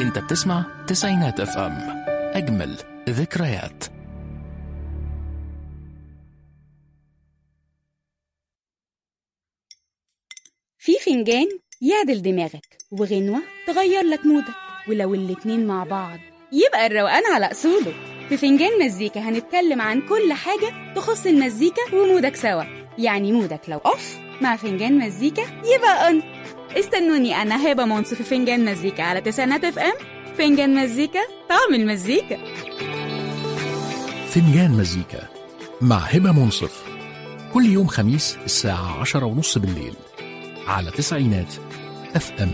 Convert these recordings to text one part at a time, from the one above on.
انت بتسمع تسعينات اف ام اجمل ذكريات في فنجان يعدل دماغك وغنوة تغير لك مودك ولو الاتنين مع بعض يبقى الروقان على أصوله في فنجان مزيكا هنتكلم عن كل حاجة تخص المزيكا ومودك سوا يعني مودك لو أوف مع فنجان مزيكا يبقى أون استنوني أنا هبة منصف في فنجان مزيكا على تسعينات اف ام فنجان مزيكا طعم المزيكا فنجان مزيكا مع هبة منصف كل يوم خميس الساعة عشرة ونص بالليل على تسعينات اف ام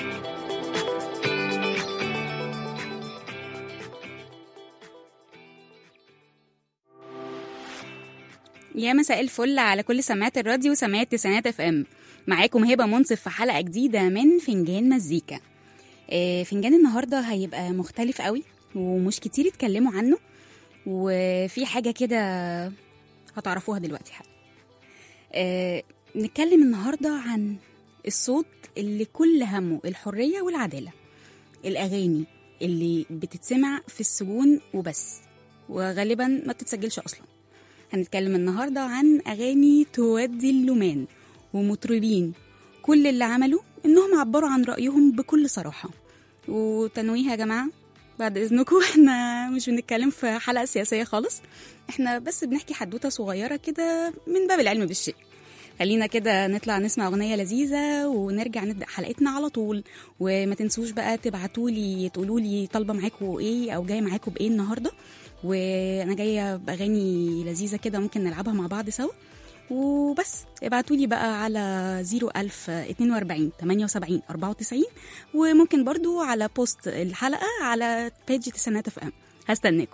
يا مساء الفل على كل سماعات الراديو وسماعات تسعينات اف ام معاكم هبه منصف في حلقه جديده من فنجان مزيكا آه، فنجان النهارده هيبقى مختلف قوي ومش كتير اتكلموا عنه وفي حاجه كده هتعرفوها دلوقتي حالا آه، نتكلم النهارده عن الصوت اللي كل همه الحريه والعداله الاغاني اللي بتتسمع في السجون وبس وغالبا ما بتتسجلش اصلا هنتكلم النهاردة عن أغاني تودي اللومان ومطربين كل اللي عملوا إنهم عبروا عن رأيهم بكل صراحة وتنويه يا جماعة بعد إذنكم إحنا مش بنتكلم في حلقة سياسية خالص إحنا بس بنحكي حدوتة صغيرة كده من باب العلم بالشيء خلينا كده نطلع نسمع أغنية لذيذة ونرجع نبدأ حلقتنا على طول وما تنسوش بقى تبعتولي تقولولي طالبة معاكم إيه أو جاية معاكم بإيه النهاردة وانا جايه باغاني لذيذه كده ممكن نلعبها مع بعض سوا وبس ابعتوا لي بقى على 01042 78 94 وممكن برضو على بوست الحلقه على بيج تسعينات اف ام هستناكم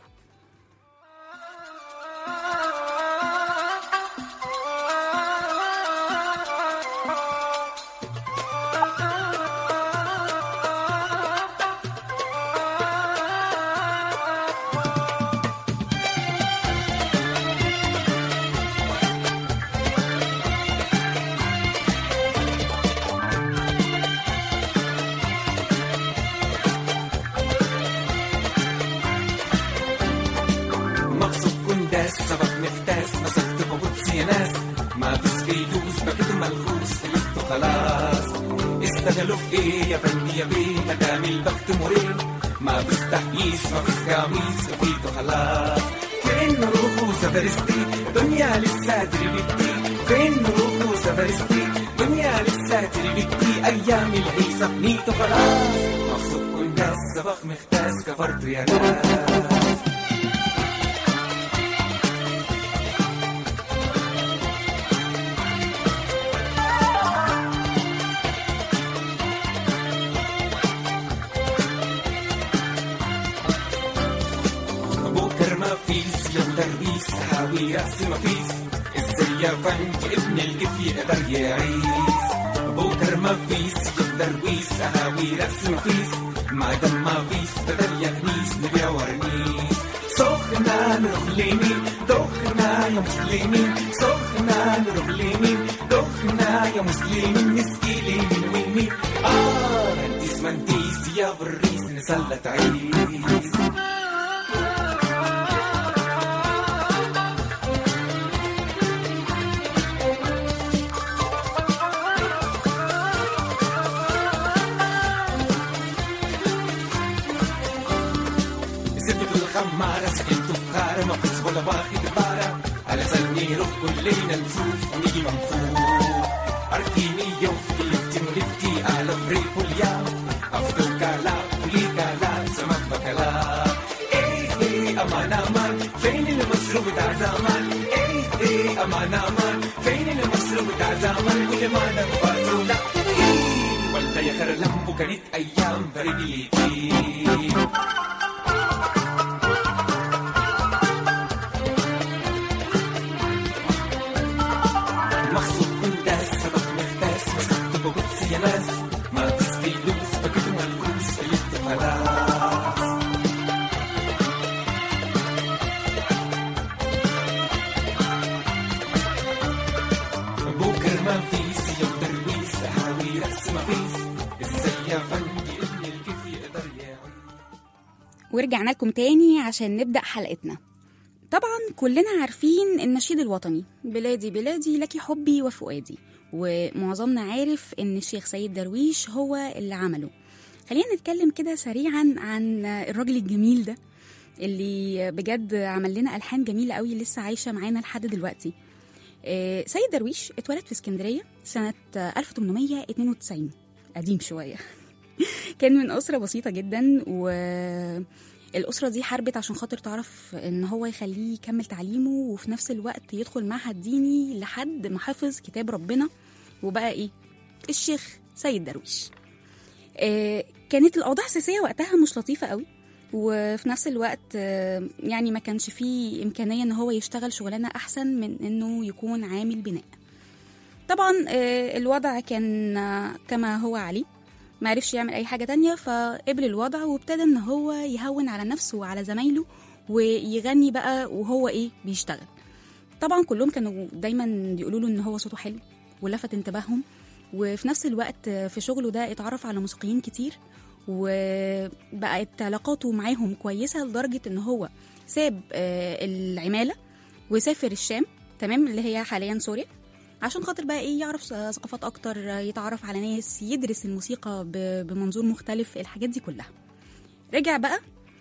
مقصود كنداس سبق مفتاس مسكت ببص يا ناس ما فيش فيلوس بقيت ملغوص خلصت خلاص استغلوا في ايه يا فندي يا بيه مدام البخت مريض ما فيش تحييس ما فيش قميص فيتو خلاص فين نروحوا سفرستي دنيا لسه تربتي فين نروحوا سفرستي دنيا لسه تربتي ايام العيسى بنيتو خلاص مقصود كنداس سبق مفتاس كفرت يا ناس بكر ما فيس يا درويس حاوي راس ما فيس ازاي يا فنج ابن القف يقدر يعيش بكر ما فيس يا درويس حاوي راس ما فيس ما دام ما فيس بدل يغنيس نبيع ورنيس سخنا نروح لمين دخنا يا مسلمين سخنا نروح لمين دخنا يا مسلمين نسقي لمين ومين اه انتيس منتيس يا بريس نسلت عيس سبت الخمارة سكنت بخارة ما فيش ولا واخد بارة على سني روح كلنا نشوف ونيجي منفوخ أرتيني يوم لفتي ولفتي على فريق اليوم أفضل كلا ولي كلا سمك بكلا إيه إيه أمان أمان فين المصروف بتاع زمان إيه إيه أمان أمان فين المصروف بتاع زمان كل ما نفاسه لا إيه والله يا خير لمبو كانت أيام برجليتي مخصوص كل داس سبب مختاس مسكت ببص يا ناس ما فيش فلوس بقيت ملبوس قلت خلاص بكر ما فيش يوم درويس حاوي راس ما فيش ازاي يا فندي ابن الكيف يقدر يعيش ورجعنا لكم تاني عشان نبدأ حلقتنا طبعا كلنا عارفين النشيد الوطني بلادي بلادي لك حبي وفؤادي ومعظمنا عارف ان الشيخ سيد درويش هو اللي عمله خلينا نتكلم كده سريعا عن الراجل الجميل ده اللي بجد عمل لنا ألحان جميلة قوي لسه عايشة معانا لحد دلوقتي آه، سيد درويش اتولد في اسكندرية سنة 1892 قديم شوية كان من أسرة بسيطة جدا والأسرة دي حاربت عشان خاطر تعرف إن هو يخليه يكمل تعليمه وفي نفس الوقت يدخل معهد ديني لحد ما حفظ كتاب ربنا وبقى إيه الشيخ سيد درويش آه، كانت الأوضاع السياسية وقتها مش لطيفة قوي وفي نفس الوقت آه، يعني ما كانش فيه إمكانية إن هو يشتغل شغلانة أحسن من إنه يكون عامل بناء طبعا آه، الوضع كان آه، كما هو عليه ما عرفش يعمل اي حاجه تانية فقبل الوضع وابتدى ان هو يهون على نفسه وعلى زمايله ويغني بقى وهو ايه بيشتغل طبعا كلهم كانوا دايما بيقولوا له ان هو صوته حلو ولفت انتباههم وفي نفس الوقت في شغله ده اتعرف على موسيقيين كتير وبقت علاقاته معاهم كويسه لدرجه ان هو ساب آه، العماله وسافر الشام تمام اللي هي حاليا سوريا عشان خاطر بقى ايه يعرف ثقافات اكتر يتعرف على ناس يدرس الموسيقى ب- بمنظور مختلف الحاجات دي كلها رجع بقى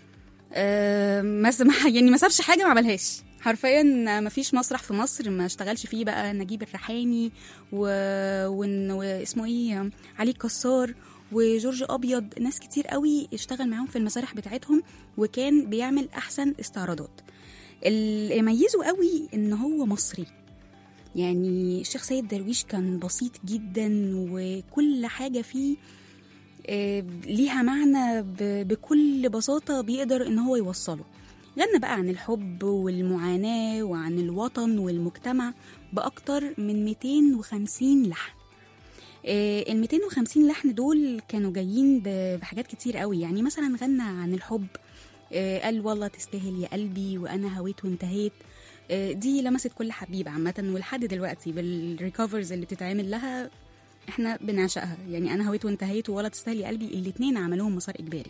آه، ما سمح يعني ما سابش حاجه ما عملهاش حرفيا ما فيش مسرح في مصر ما اشتغلش فيه بقى نجيب الريحاني و... وإن... واسمه ايه علي كسار وجورج ابيض ناس كتير قوي اشتغل معاهم في المسارح بتاعتهم وكان بيعمل احسن استعراضات اللي يميزه قوي ان هو مصري يعني الشيخ سيد درويش كان بسيط جدا وكل حاجة فيه آه، ليها معنى ب- بكل بساطة بيقدر إن هو يوصله غنى بقى عن الحب والمعاناة وعن الوطن والمجتمع بأكتر من 250 لحن ال 250 لحن دول كانوا جايين ب- بحاجات كتير قوي يعني مثلا غنى عن الحب آه، قال والله تستاهل يا قلبي وانا هويت وانتهيت آه، دي لمست كل حبيب عامة ولحد دلوقتي بالريكفرز اللي بتتعمل لها احنا بنعشقها يعني انا هويت وانتهيت ولا تستاهل يا قلبي الاتنين عملوهم مسار اجباري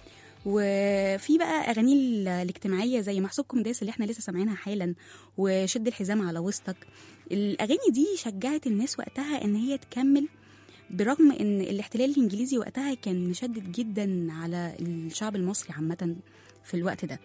وفي بقى اغاني ال- الاجتماعيه زي محسوبكم داس اللي احنا لسه سامعينها حالا وشد الحزام على وسطك الاغاني دي شجعت الناس وقتها ان هي تكمل برغم ان الاحتلال الانجليزي وقتها كان مشدد جدا على الشعب المصري عامه في الوقت ده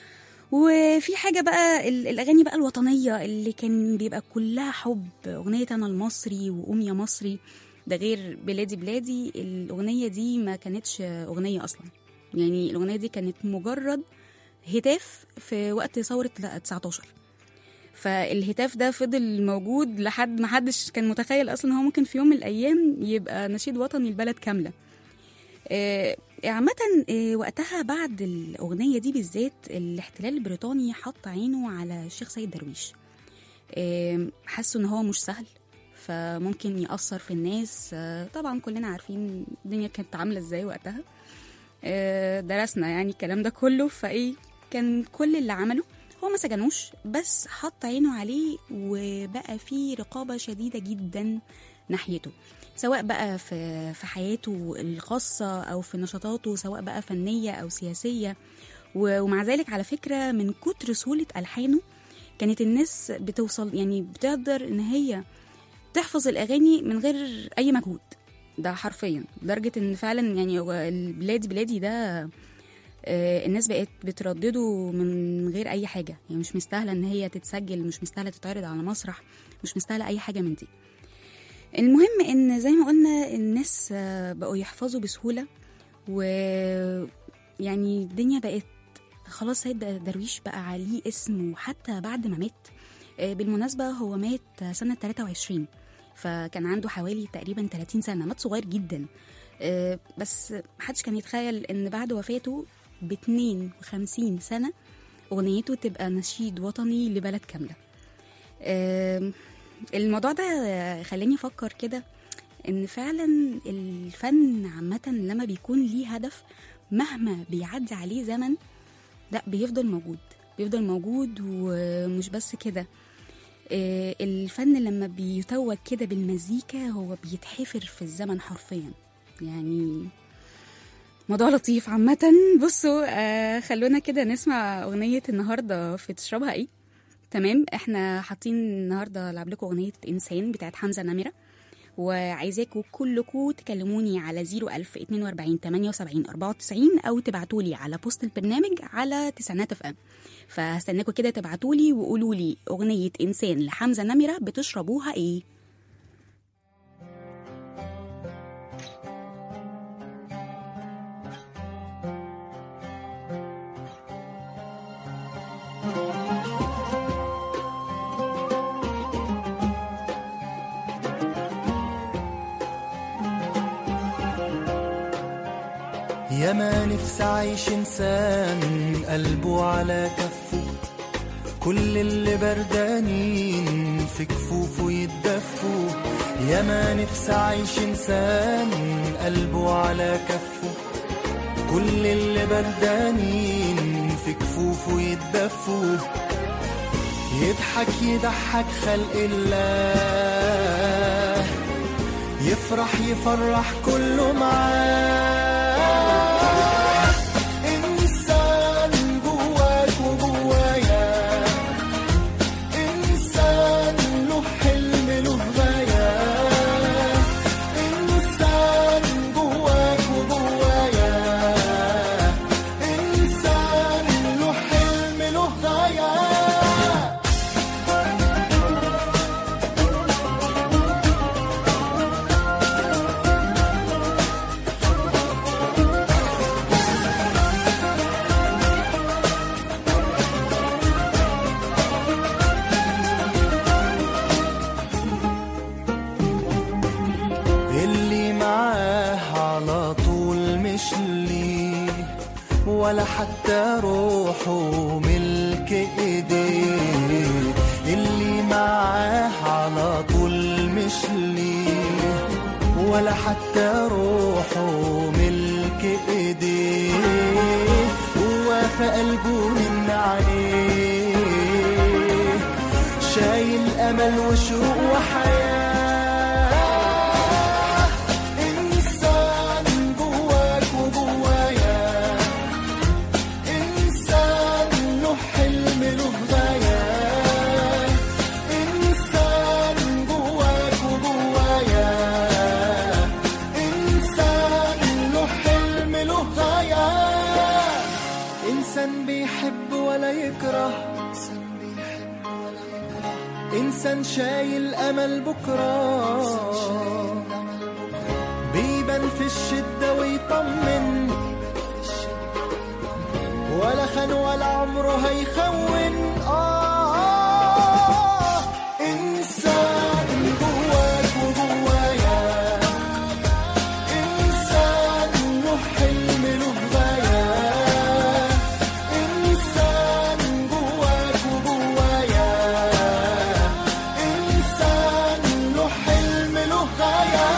وفي حاجة بقى ال- الأغاني بقى الوطنية اللي كان بيبقى كلها حب أغنية أنا المصري وقوم يا مصري ده غير بلادي بلادي الأغنية دي ما كانتش أغنية أصلا يعني الأغنية دي كانت مجرد هتاف في وقت ثورة 19 فالهتاف ده فضل موجود لحد ما حدش كان متخيل اصلا هو ممكن في يوم من الايام يبقى نشيد وطني البلد كامله آه، عامة آه، وقتها بعد الأغنية دي بالذات الاحتلال البريطاني حط عينه على الشيخ سيد درويش آه، حسوا إن هو مش سهل فممكن يأثر في الناس آه، طبعا كلنا عارفين الدنيا كانت عاملة ازاي وقتها آه، درسنا يعني الكلام ده كله فايه كان كل اللي عمله هو ما سجنوش بس حط عينه عليه وبقى في رقابة شديدة جدا ناحيته سواء بقى في في حياته الخاصة أو في نشاطاته سواء بقى فنية أو سياسية و- ومع ذلك على فكرة من كتر سهولة ألحانه كانت الناس بتوصل يعني بتقدر إن هي تحفظ الأغاني من غير أي مجهود ده حرفيا لدرجة إن فعلا يعني هو البلادي بلادي ده آه، الناس بقت بتردده من غير أي حاجة يعني مش مستاهلة إن هي تتسجل مش مستاهلة تتعرض على مسرح مش مستاهلة أي حاجة من دي المهم ان زي ما قلنا الناس آه، بقوا يحفظوا بسهوله و يعني الدنيا بقت خلاص سيد درويش بقى عليه اسم وحتى بعد ما مات آه، بالمناسبه هو مات سنه 23 فكان عنده حوالي تقريبا 30 سنه مات صغير جدا آه، بس محدش كان يتخيل ان بعد وفاته ب 52 سنه اغنيته تبقى نشيد وطني لبلد كامله آم، الموضوع ده خلاني افكر كده ان فعلا الفن عامه لما بيكون ليه هدف مهما بيعدي عليه زمن لا بيفضل موجود بيفضل موجود ومش بس كده آه، الفن لما بيتوج كده بالمزيكا هو بيتحفر في الزمن حرفيا يعني موضوع لطيف عامة بصوا آه خلونا كده نسمع أغنية النهاردة في تشربها إيه تمام احنا حاطين النهاردة لعب لكم أغنية إنسان بتاعت حمزة نمرة وعايزاكم كلكم تكلموني على 01000 42 78 94 أو تبعتولي على بوست البرنامج على تسعينات اف ام فهستناكم كده تبعتولي وقولوا لي أغنية إنسان لحمزة نمرة بتشربوها إيه يا ما نفسي اعيش انسان قلبه على كفه كل اللي بردانين في كفوفه يتدفوا يا ما نفسي اعيش انسان قلبه على كفه كل اللي بردانين في كفوفه يتدفوا يضحك يضحك خلق الله يفرح يفرح كله معاه إنسان جواك وجوايا إنسان له حلم له غاية إنسان جواك وجوايا إنسان له حلم له غاية اللي معاه على طول مش ليه ولا حتى روحه ملك ايديه اللي معاه على طول مش ليه ولا حتى روحه ملك ايديه هو في قلبه من عليه شايل امل وشوق وحياه انسان جواك وجوايا انسان له حلم له غايه انسان جواك وجوايا انسان له حلم له غايه انسان بيحب ولا يكره إنسان شايل أمل بكرة بيبان في الشدة ويطمن ولا خان ولا عمره هيخون آه إنسان جواك وجوايا إنسان له حلم له غاية إنسان جواك وجوايا إنسان له حلم له غاية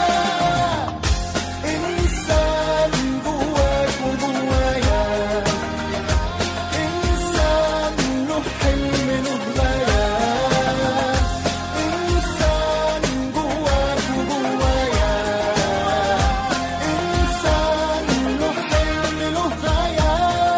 إنسان جواك وجوايا إنسان له حلم له غاية إنسان جواك وجوايا إنسان له حلم له غاية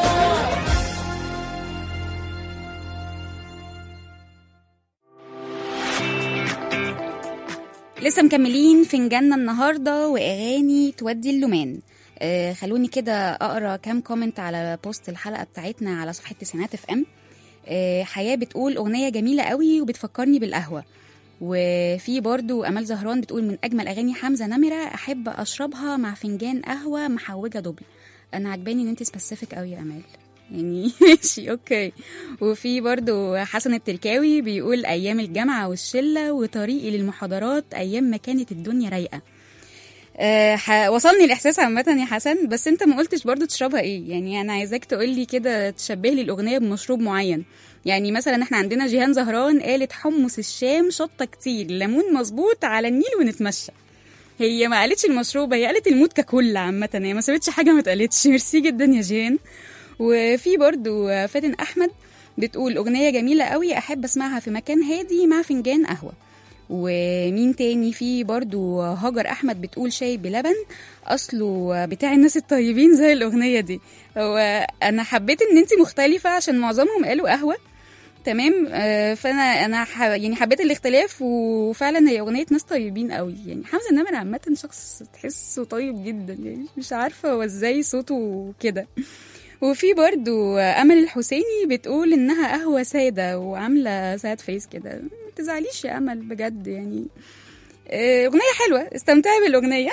لسه مكملين فنجاننا النهارده واغاني تودي اللومان آه خلوني كده اقرا كام كومنت على بوست الحلقه بتاعتنا على صفحه تسعينات اف ام آه حياه بتقول اغنيه جميله قوي وبتفكرني بالقهوه وفي برضو امال زهران بتقول من اجمل اغاني حمزه نمره احب اشربها مع فنجان قهوه محوجه دبل انا عجباني ان انت سبيسيفيك قوي يا امال يعني ماشي اوكي وفي برضو حسن التركاوي بيقول ايام الجامعه والشله وطريقي للمحاضرات ايام ما كانت الدنيا رايقه أه ح- وصلني الاحساس عامه يا حسن بس انت ما قلتش برضو تشربها ايه يعني انا عايزاك تقول لي كده تشبه لي الاغنيه بمشروب معين يعني مثلا احنا عندنا جيهان زهران قالت حمص الشام شطه كتير ليمون مظبوط على النيل ونتمشى هي ما قالتش المشروب هي قالت المود ككل عامة هي ما سابتش حاجة ما اتقالتش ميرسي جدا يا جيان وفي برضو فاتن أحمد بتقول أغنية جميلة قوي أحب أسمعها في مكان هادي مع فنجان قهوة ومين تاني في برضو هاجر احمد بتقول شاي بلبن اصله بتاع الناس الطيبين زي الاغنيه دي هو انا حبيت ان انت مختلفه عشان معظمهم قالوا قهوه تمام آه، فانا انا ح... يعني حبيت الاختلاف وفعلا هي اغنيه ناس طيبين قوي يعني حمزه النمر عامه شخص تحسه طيب جدا يعني مش عارفه هو ازاي صوته كده وفي برضو امل الحسيني بتقول انها قهوه ساده وعامله ساد فيس كده ما تزعليش يا امل بجد يعني آه، اغنيه حلوه استمتعي بالاغنيه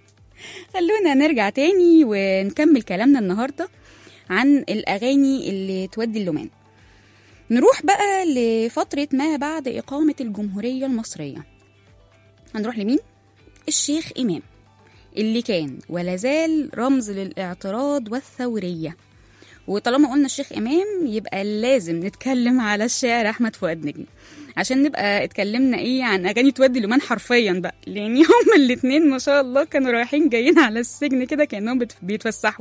خلونا نرجع تاني ونكمل كلامنا النهارده عن الاغاني اللي تودي اللومان نروح بقى لفترة ما بعد إقامة الجمهورية المصرية هنروح لمين؟ الشيخ إمام اللي كان ولا زال رمز للاعتراض والثورية وطالما قلنا الشيخ إمام يبقى لازم نتكلم على الشاعر أحمد فؤاد نجم عشان نبقى اتكلمنا ايه عن اغاني تودي لومان حرفيا بقى لان هما الاتنين ما شاء الله كانوا رايحين جايين على السجن كده كانهم بت- بيتفسحوا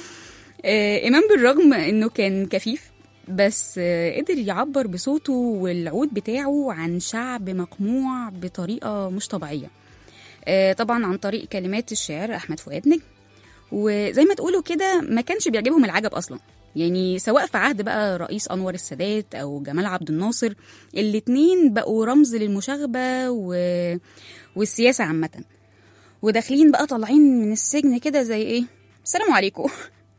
آه، إمام بالرغم إنه كان كفيف بس آه، قدر يعبر بصوته والعود بتاعه عن شعب مقموع بطريقة مش طبيعية آه، طبعا عن طريق كلمات الشاعر أحمد فؤاد نجم وزي ما تقولوا كده ما كانش بيعجبهم العجب أصلا يعني سواء في عهد بقى رئيس أنور السادات أو جمال عبد الناصر الاتنين بقوا رمز للمشاغبة و... والسياسة عامة وداخلين بقى طالعين من السجن كده زي ايه السلام عليكم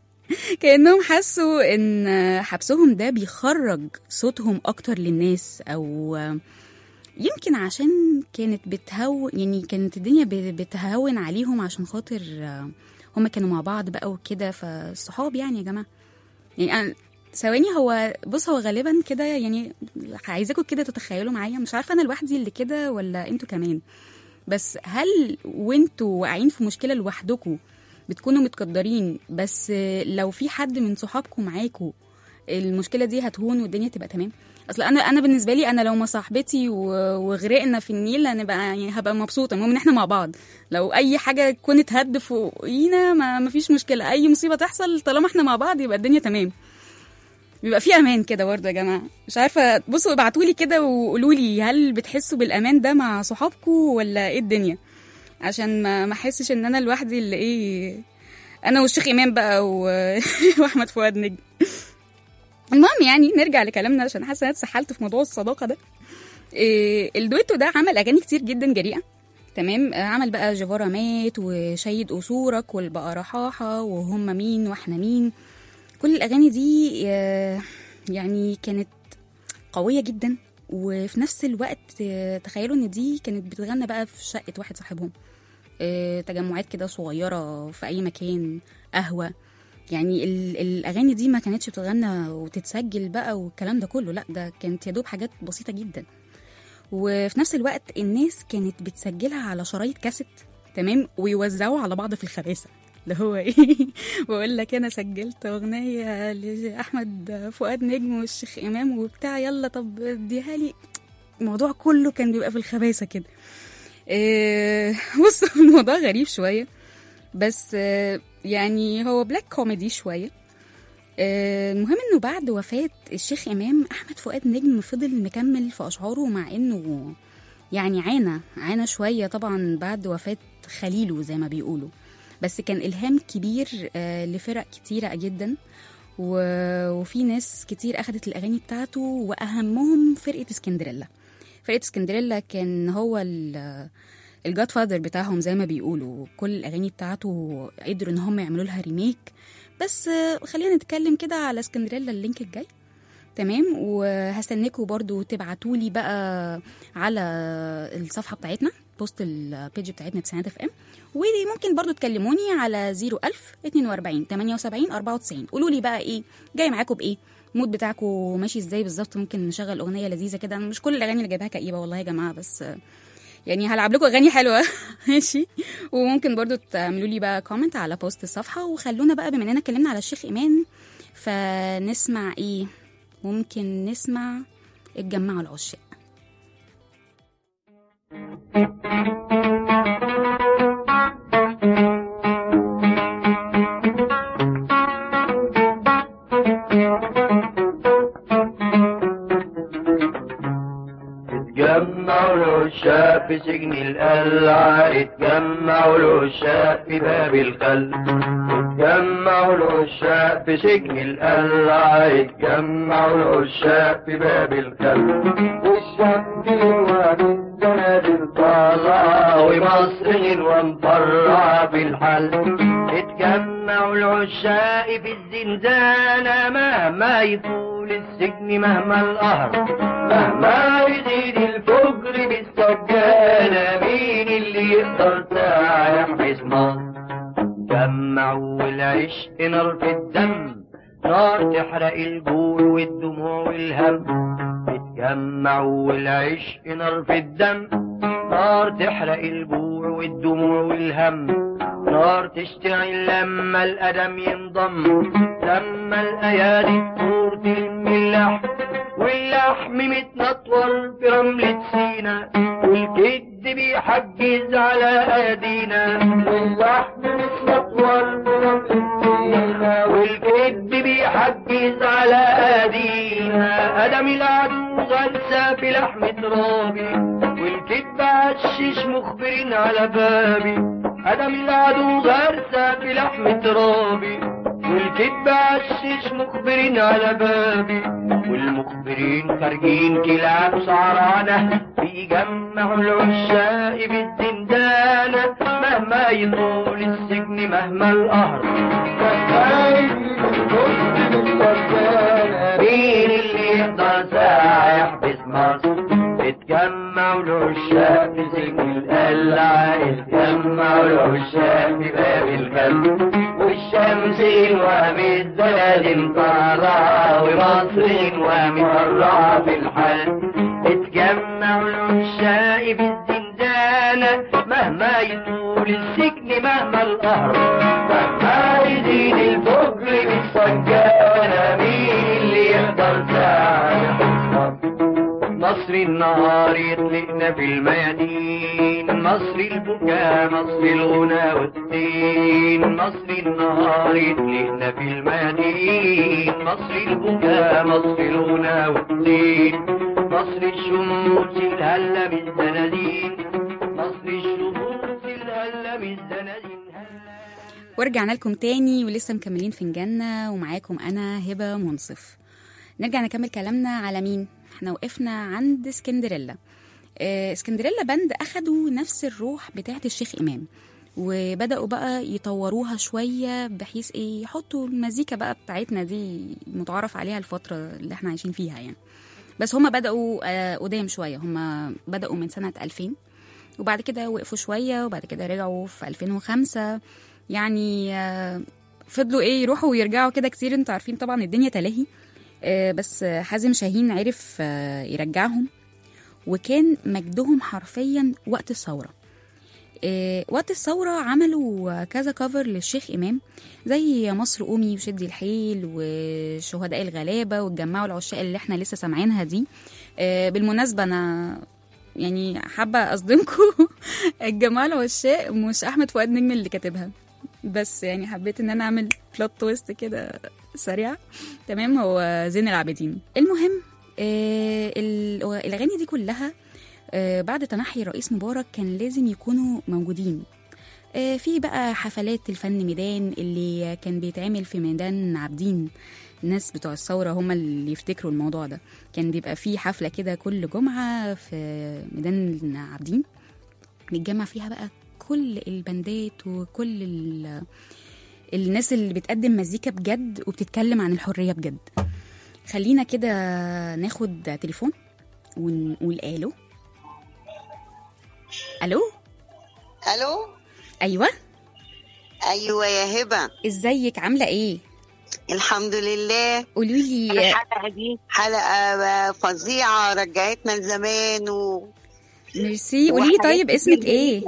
كأنهم حسوا إن حبسهم ده بيخرج صوتهم أكتر للناس أو يمكن عشان كانت بتهو يعني كانت الدنيا ب- بتهون عليهم عشان خاطر هما كانوا مع بعض بقى وكده فالصحاب يعني يا جماعة يعني أنا ثواني هو بص هو غالبا كده يعني عايزاكم كده تتخيلوا معايا مش عارفة أنا لوحدي اللي كده ولا أنتوا كمان بس هل وانتوا واقعين في مشكلة لوحدكم بتكونوا متقدرين بس لو في حد من صحابكم معاكوا المشكله دي هتهون والدنيا تبقى تمام اصل انا انا بالنسبه لي انا لو ما صاحبتي و- وغرقنا في النيل هنبقى يعني هبقى مبسوطه المهم ان احنا مع بعض لو اي حاجه تكون تهد فوقينا ما ما فيش مشكله اي مصيبه تحصل طالما احنا مع بعض يبقى الدنيا تمام بيبقى في امان كده برضه يا جماعه مش عارفه بصوا ابعتوا لي كده وقولوا لي هل بتحسوا بالامان ده مع صحابكم ولا ايه الدنيا عشان ما ما احسش ان انا لوحدي اللي ايه انا والشيخ امام بقى و... واحمد فؤاد نجم المهم يعني نرجع لكلامنا عشان حاسه ان انا اتسحلت في موضوع الصداقه ده إيه الدويتو ده عمل اغاني كتير جدا جريئه تمام آه، عمل بقى جيفارا مات وشيد قصورك والبقى رحاحه وهم مين واحنا مين كل الاغاني دي آه، يعني كانت قويه جدا وفي نفس الوقت آه، تخيلوا ان دي كانت بتتغنى بقى في شقه واحد صاحبهم آه، تجمعات كده صغيرة في أي مكان قهوة يعني ال- الأغاني دي ما كانتش بتتغنى وتتسجل بقى والكلام ده كله لا ده كانت يا دوب حاجات بسيطة جدا وفي نفس الوقت الناس كانت بتسجلها على شرايط كاسيت تمام ويوزعوا على بعض في الخباثة اللي هو ايه بقول لك انا سجلت اغنيه لاحمد فؤاد نجم والشيخ امام وبتاع يلا طب اديها لي الموضوع كله كان بيبقى في الخباثه كده إيه، بص الموضوع غريب شويه بس آه، يعني هو بلاك كوميدي شويه آه، المهم انه بعد وفاه الشيخ امام احمد فؤاد نجم فضل مكمل في اشعاره مع انه يعني عانى عانى شويه طبعا بعد وفاه خليله زي ما بيقولوا بس كان الهام كبير آه، لفرق كتيره جدا و- وفي ناس كتير اخدت الاغاني بتاعته واهمهم فرقه اسكندريلا فرقه اسكندريلا كان هو ال- الجاد فاذر بتاعهم زي ما بيقولوا كل الاغاني بتاعته قدروا ان هم يعملوا لها ريميك بس آه، خلينا نتكلم كده على اسكندريلا اللينك الجاي تمام وهستناكوا برضو تبعتولي بقى على الصفحه بتاعتنا بوست البيج بتاعتنا تسعينات اف ام وممكن برضو تكلموني على 01000 42 78 94 قولوا لي بقى ايه جاي معاكم بايه المود بتاعكم ماشي ازاي بالظبط ممكن نشغل اغنيه لذيذه كده أنا مش كل الاغاني اللي جايبها كئيبه والله يا جماعه بس آه، يعني هلعب لكم اغاني حلوه ماشي وممكن برضو تعملوا لي بقى كومنت على بوست الصفحه وخلونا بقى بما اننا اتكلمنا على الشيخ ايمان فنسمع ايه ممكن نسمع اتجمعوا العشاق اتجمعوا العشاق في سجن القلعة اتجمعوا العشاق في باب الخل اتجمعوا العشاق في سجن القلعة اتجمعوا العشاق في باب الخل والشمس والزنادل طالعة ومصر غنوة مفرعة في الحل اتجمعوا العشاق في الزنزانة مهما يطول السجن مهما القهر مهما يزيد الفجر بالسجانة مين اللي يقدر ساعة يحبس مصر جمعوا العشق نار في الدم نار تحرق الجوع والدموع والهم اتجمعوا العشق نار في الدم نار تحرق الجوع والدموع والهم نار تشتعل لما الأدم ينضم لما الأيادي تدور تلم اللحم واللحم متنطور في رملة سينا والكد بيحجز على أيدينا واللحم متنطور في رملة سينا والكد بيحجز على أيدينا أدم العدو غلسة في لحم ترابي والكذب عشش مخبرين على بابي أدم العدو غرسة في لحم ترابي والكذب عشش مخبرين على بابي والمخبرين خارجين كلاب سعرانة بيجمعوا العشاق بالزندانة مهما يطول السجن مهما القهر مهما يطول السجن مين اللي يقدر ساعة يحبس مصر اتجمعوا العشاق في سجن القلعة اتجمعوا العشاق في باب القلب والشمس وهم الزلازل طالعة ومصر ومطلعة في الحل اتجمعوا العشاق في الزنزانة مهما يطول السجن مهما القهر مهما يزيد الفجر بالسجانة مين اللي يقدر ساعة مصر النهار يطلقنا في الميادين مصر البكاء مصر الغنى والدين مصر النهار يطلقنا في الميادين مصر البكاء مصر الغنى والدين مصر الشموس الهلة بالزنادين مصر الشموس الهلة بالزنادين ورجعنا لكم تاني ولسه مكملين فنجاننا ومعاكم انا هبه منصف نرجع نكمل كلامنا على مين احنا وقفنا عند اسكندريلا اه اسكندريلا بند اخدوا نفس الروح بتاعت الشيخ امام وبداوا بقى يطوروها شويه بحيث ايه يحطوا المزيكا بقى بتاعتنا دي متعارف عليها الفتره اللي احنا عايشين فيها يعني بس هما بداوا اه قدام شويه هما بداوا من سنه 2000 وبعد كده وقفوا شويه وبعد كده رجعوا في 2005 يعني اه فضلوا ايه يروحوا ويرجعوا كده كتير انتوا عارفين طبعا الدنيا تلاهي آه، بس حازم شاهين عرف آه، يرجعهم وكان مجدهم حرفيا وقت الثورة آه، وقت الثورة عملوا كذا كفر للشيخ إمام زي مصر قومي وشدي الحيل وشهداء الغلابة واتجمعوا العشاق اللي احنا لسه سامعينها دي آه، بالمناسبة أنا يعني حابة أصدمكم الجماعة العشاق مش أحمد فؤاد نجم اللي كاتبها بس يعني حبيت ان انا اعمل بلوت تويست كده سريعه تمام هو زين العابدين المهم آه ال- الاغاني دي كلها آه بعد تنحي الرئيس مبارك كان لازم يكونوا موجودين آه في بقى حفلات الفن ميدان اللي كان بيتعمل في ميدان عابدين الناس بتوع الثورة هم اللي يفتكروا الموضوع ده كان بيبقى في حفلة كده كل جمعة في ميدان عابدين نتجمع فيها بقى كل البندات وكل ال- الناس اللي بتقدم مزيكا بجد وبتتكلم عن الحرية بجد خلينا كده ناخد تليفون ونقول الو الو الو ايوه ايوه يا هبه ازيك عامله ايه الحمد لله قولي لي الحلقه دي حلقه فظيعه رجعتنا لزمان و... ميرسي قولي لي طيب اسمك ايه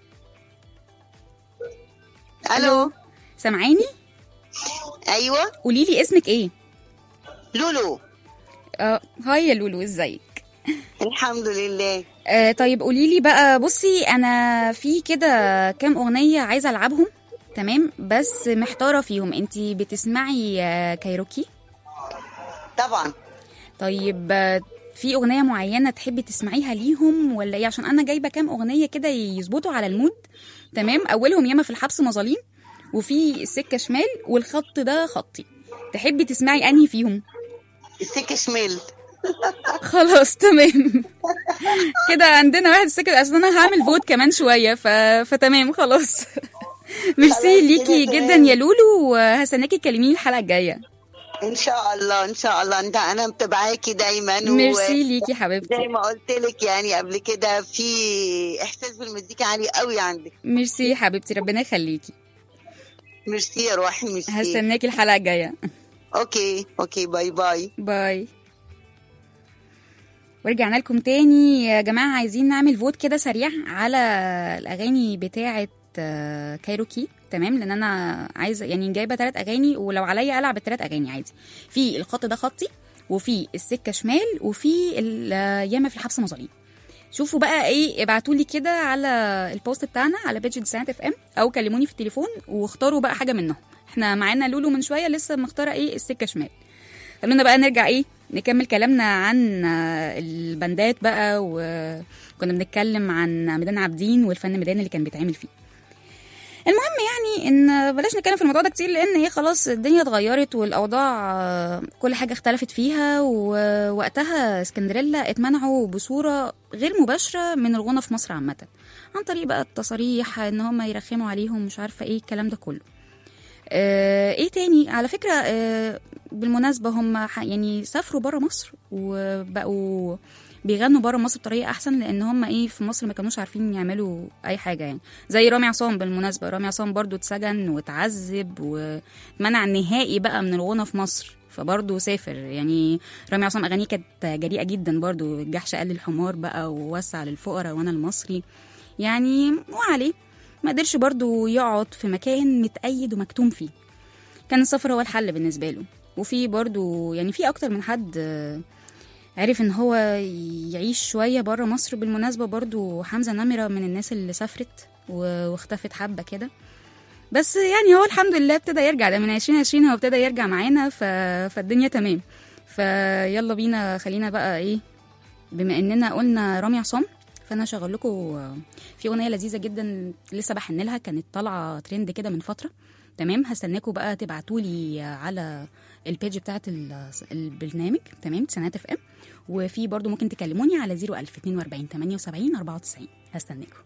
الو سامعاني ايوه قولي لي اسمك ايه لولو اه هاي يا لولو ازيك الحمد لله آه طيب قولي لي بقى بصي انا في كده كام اغنيه عايزه العبهم تمام بس محتاره فيهم انتي بتسمعي آه، كايروكي طبعا طيب آه، في اغنيه معينه تحبي تسمعيها ليهم ولا ايه عشان انا جايبه كام اغنيه كده يظبطوا على المود تمام اولهم ياما في الحبس مظاليم وفي السكه شمال والخط ده خطي تحبي تسمعي انهي فيهم السكة شمال خلاص تمام كده عندنا واحد سكت اصل انا هعمل فوت كمان شويه ف... فتمام خلاص ميرسي خلاص ليكي كده جدا تمام. يا لولو وهستناكي تكلميني الحلقه الجايه ان شاء الله ان شاء الله انت انا متابعاكي دايما و- ميرسي ليكي زي حبيبتي ما قلت لك يعني قبل كده في احساس بالمزيكا عالي قوي عندك ميرسي حبيبتي ربنا يخليكي ميرسي يا روحي ميرسي هستناكي الحلقه الجايه اوكي اوكي باي باي باي ورجعنا لكم تاني يا جماعة عايزين نعمل فوت كده سريع على الأغاني بتاعة آه، كايروكي تمام لأن أنا عايزة يعني جايبة تلات أغاني ولو عليا ألعب التلات أغاني عادي في الخط ده خطي وفي السكة شمال وفي ال- آه، ياما في الحبس مظاليم شوفوا بقى ايه ابعتوا لي كده على البوست بتاعنا على بيج سنات اف ام او كلموني في التليفون واختاروا بقى حاجه منهم احنا معانا لولو من شويه لسه مختاره ايه السكه شمال خلونا بقى نرجع ايه نكمل كلامنا عن آه، البندات بقى وكنا بنتكلم عن ميدان عابدين والفن ميدان اللي كان بيتعمل فيه المهم يعني ان بلاش نتكلم في الموضوع ده كتير لان ايه خلاص الدنيا اتغيرت والاوضاع آه، كل حاجه اختلفت فيها ووقتها اسكندريلا اتمنعوا بصوره غير مباشره من الغنى في مصر عامه عن طريق بقى التصاريح ان هم يرخموا عليهم مش عارفه ايه الكلام ده كله آه، ايه تاني على فكره آه، بالمناسبه هم ح- يعني سافروا بره مصر وبقوا بيغنوا بره مصر بطريقه احسن لان هم ايه في مصر ما كانوش عارفين يعملوا اي حاجه يعني زي رامي عصام بالمناسبه رامي عصام برضو اتسجن واتعذب ومنع نهائي بقى من الغنى في مصر فبرضه سافر يعني رامي عصام اغانيه كانت جريئه جدا برضه الجحش قال الحمار بقى ووسع للفقراء وانا المصري يعني وعليه ما قدرش برضه يقعد في مكان متأيد ومكتوم فيه كان السفر هو الحل بالنسبه له وفي برضه يعني في اكتر من حد آه، عرف ان هو يعيش شويه بره مصر بالمناسبه برضو حمزه نمره من الناس اللي سافرت و- واختفت حبه كده بس يعني هو الحمد لله ابتدى يرجع ده من 2020 هو ابتدى يرجع معانا ف... فالدنيا تمام فيلا بينا خلينا بقى ايه بما اننا قلنا رامي عصام فانا هشغل لكم في اغنيه لذيذه جدا لسه بحن لها كانت طالعه ترند كده من فتره تمام هستناكم بقى تبعتوا لي على البيج بتاعت ال- البرنامج تمام تسعينات اف ام وفي برضو ممكن تكلموني على 01000 42 78 94 هستناكم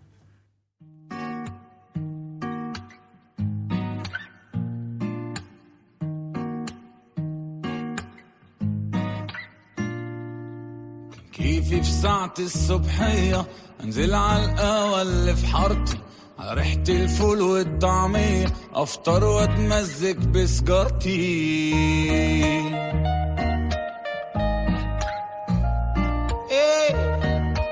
كيفي في ساعة الصبحية انزل على القهوة اللي في حارتي على ريحة الفول والطعمية افطر واتمزج بسجارتي إيه.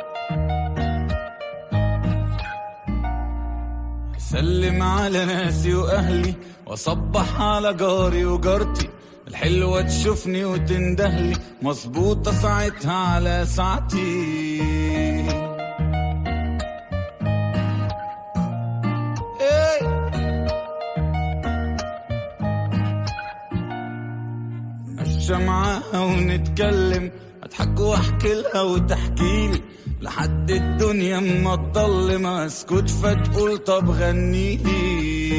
اسلم على ناسي واهلي واصبح على جاري وجارتي الحلوة تشوفني وتندهلي مظبوطة ساعتها على ساعتي إيه. اتمشى معاها ونتكلم اضحك واحكي لها وتحكي لي لحد الدنيا اما تضلم اسكت فتقول طب غني لي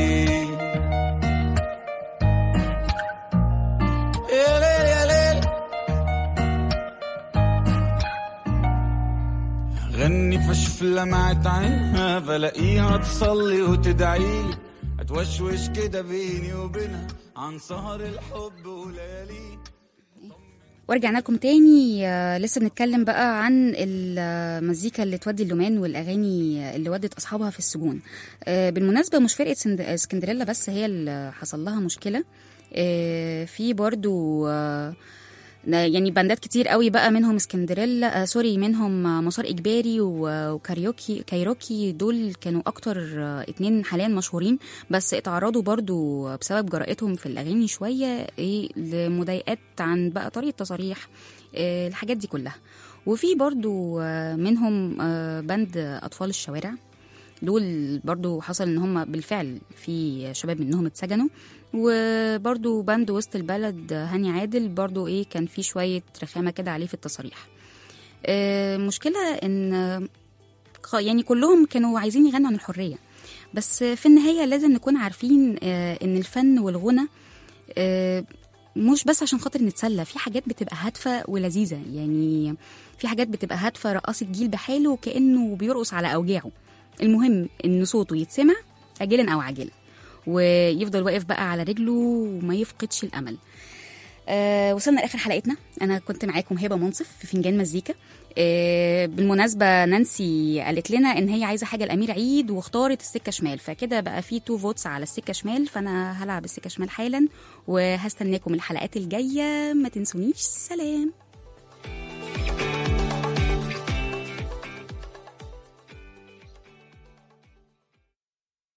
يا ليل يا ليل غني فشف لمعة عينها بلاقيها تصلي وتدعيلي اتوشوش كده بيني وبينها عن سهر الحب وليالي ورجعنا لكم تاني آه، لسه بنتكلم بقى عن المزيكا اللي تودي اللومان والاغاني اللي ودت اصحابها في السجون آه، بالمناسبه مش فرقه سند- اسكندريلا بس هي اللي حصل لها مشكله آه، في برضو آه، يعني باندات كتير قوي بقى منهم اسكندريلا آه سوري منهم آه، مسار اجباري و- وكاريوكي كايروكي دول كانوا اكتر آه اتنين حاليا مشهورين بس اتعرضوا برضو بسبب جرأتهم في الاغاني شويه ايه لمضايقات عن بقى طريقه تصاريح آه الحاجات دي كلها وفي برضو آه منهم آه بند اطفال الشوارع دول برضو حصل ان هم بالفعل في شباب منهم اتسجنوا وبرضو باند وسط البلد هاني عادل برضو ايه كان في شويه رخامه كده عليه في التصاريح آه، مشكله ان خ- يعني كلهم كانوا عايزين يغنوا عن الحريه بس في النهايه لازم نكون عارفين آه، ان الفن والغنى آه، مش بس عشان خاطر نتسلى في حاجات بتبقى هادفه ولذيذه يعني في حاجات بتبقى هادفه رقصت جيل بحاله كانه بيرقص على اوجاعه المهم ان صوته يتسمع اجلا او عاجلا ويفضل واقف بقى على رجله وما يفقدش الامل آه وصلنا لاخر حلقتنا انا كنت معاكم هبه منصف في فنجان مزيكا آه بالمناسبه نانسي قالت لنا ان هي عايزه حاجه الامير عيد واختارت السكه شمال فكده بقى في تو فوتس على السكه شمال فانا هلعب السكه شمال حالا وهستناكم الحلقات الجايه ما تنسونيش سلام